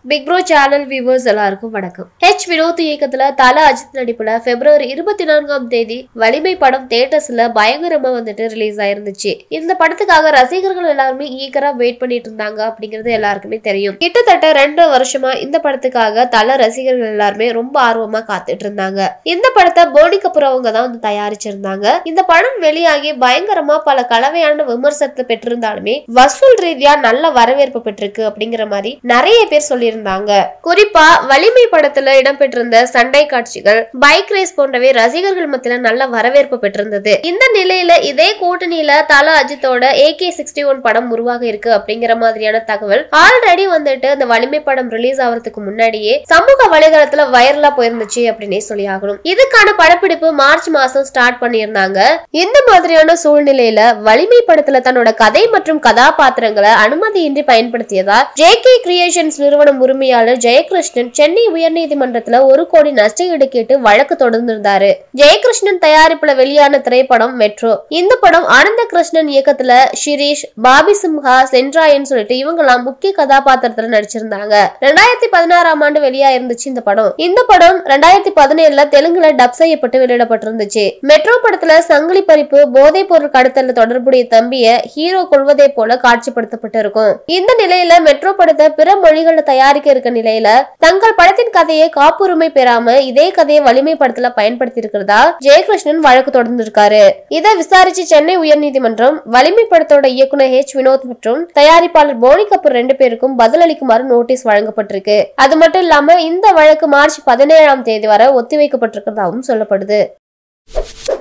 big bro channel viewers எல்லாருக்கும் வணக்கம் H Vinod இயக்கத்துல தல அஜித் நடிப்புல பிப்ரவரி இருபத்தி நான்காம் தேதி வலிமை படம் தேட்டர்ஸ்ல பயங்கரமா வந்துட்டு ரிலீஸ் ஆயிருந்துச்சு இந்த படத்துக்காக ரசிகர்கள் எல்லாருமே ஈகரா வெயிட் பண்ணிட்டு இருந்தாங்க அப்படிங்கிறது எல்லாருக்குமே தெரியும் கிட்டத்தட்ட ரெண்டு வருஷமா இந்த படத்துக்காக தல ரசிகர்கள் எல்லாருமே ரொம்ப ஆர்வமா காத்துட்டு இருந்தாங்க இந்த படத்தை போனி கபூர் அவங்க தான் வந்து தயாரிச்சிருந்தாங்க இந்த படம் வெளியாகி பயங்கரமா பல கலவையான விமர்சனத்தை பெற்றிருந்தாலுமே வசூல் ரீதியா நல்ல வரவேற்பு பெற்றிருக்கு அப்படிங்கிற மாதிரி நிறைய பேர் சொல்லியிருந்தாங்க குறிப்பா வலிமை படத்துல இடம்பெற்றிருந்த சண்டை காட்சிகள் பைக் ரேஸ் போன்றவை ரசிகர்கள் மத்தியில நல்ல வரவேற்பு பெற்றிருந்தது இந்த நிலையில இதே கூட்டணியில தல அஜித்தோட ஏகே சிக்ஸ்டி ஒன் படம் உருவாக இருக்கு அப்படிங்கிற மாதிரியான தகவல் ஆல்ரெடி வந்துட்டு அந்த வலிமை படம் ரிலீஸ் ஆகிறதுக்கு முன்னாடியே சமூக வலைதளத்துல வைரலா போயிருந்துச்சு அப்படின்னே சொல்லி ஆகணும் இதுக்கான படப்பிடிப்பு மார்ச் மாசம் ஸ்டார்ட் பண்ணியிருந்தாங்க இந்த மாதிரியான சூழ்நிலையில வலிமை படத்துல தன்னோட கதை மற்றும் கதாபாத்திரங்களை அனுமதியின்றி பயன்படுத்தியதா ஜே கே கிரியேஷன்ஸ் நிறுவனம் உரிமையாளர் ஜெயகிருஷ்ணன் சென்னை உயர்நீதிமன்றத்துல ஒரு கோடி நஷ்டஈடு கேட்டு வழக்கு தொடர்ந்திருந்தாரு ஜெயகிருஷ்ணன் தயாரிப்புல வெளியான திரைப்படம் மெட்ரோ இந்த படம் ஆனந்த கிருஷ்ணன் இயக்கத்துல ஷிரீஷ் பாபி சிம்ஹா சென்ட்ராயன் சொல்லிட்டு இவங்கெல்லாம் முக்கிய கதாபாத்திரத்துல நடிச்சிருந்தாங்க ரெண்டாயிரத்தி பதினாறாம் ஆண்டு வெளியா இருந்துச்சு இந்த படம் இந்த படம் ரெண்டாயிரத்தி பதினேழுல தெலுங்குல டப் செய்யப்பட்டு வெளியிடப்பட்டிருந்துச்சு மெட்ரோ படத்துல சங்கிலி பறிப்பு போதைப் பொருள் கடத்தல தொடர்புடைய தம்பிய ஹீரோ கொள்வதை போல காட்சிப்படுத்தப்பட்டிருக்கும் இந்த நிலையில மெட்ரோ படத்தை பிற மொழிகள்ல தயாரிக்க இருக்க நிலையில தங்கள் படத்தின் கதையை காப்புரிமை பெறாம இதே கதையை வலிமை படத்துல பயன்படுத்தி இருக்கிறதா ஜெயகிருஷ்ணன் வழக்கு தொடர்ந்திருக்காரு இதை விசாரிச்சு சென்னை உயர்நீதிமன்றம் வலிமை படத்தோட இயக்குனர் ஹெச் வினோத் மற்றும் தயாரிப்பாளர் போனி கபூர் ரெண்டு பேருக்கும் பதிலளிக்குமாறு நோட்டீஸ் வழங்கப்பட்டிருக்கு அது மட்டும் இல்லாம இந்த வழக்கு மார்ச் பதினேழாம் தேதி வரை ஒத்திவைக்கப்பட்டிருக்கிறதாகவும் சொல்லப்படுது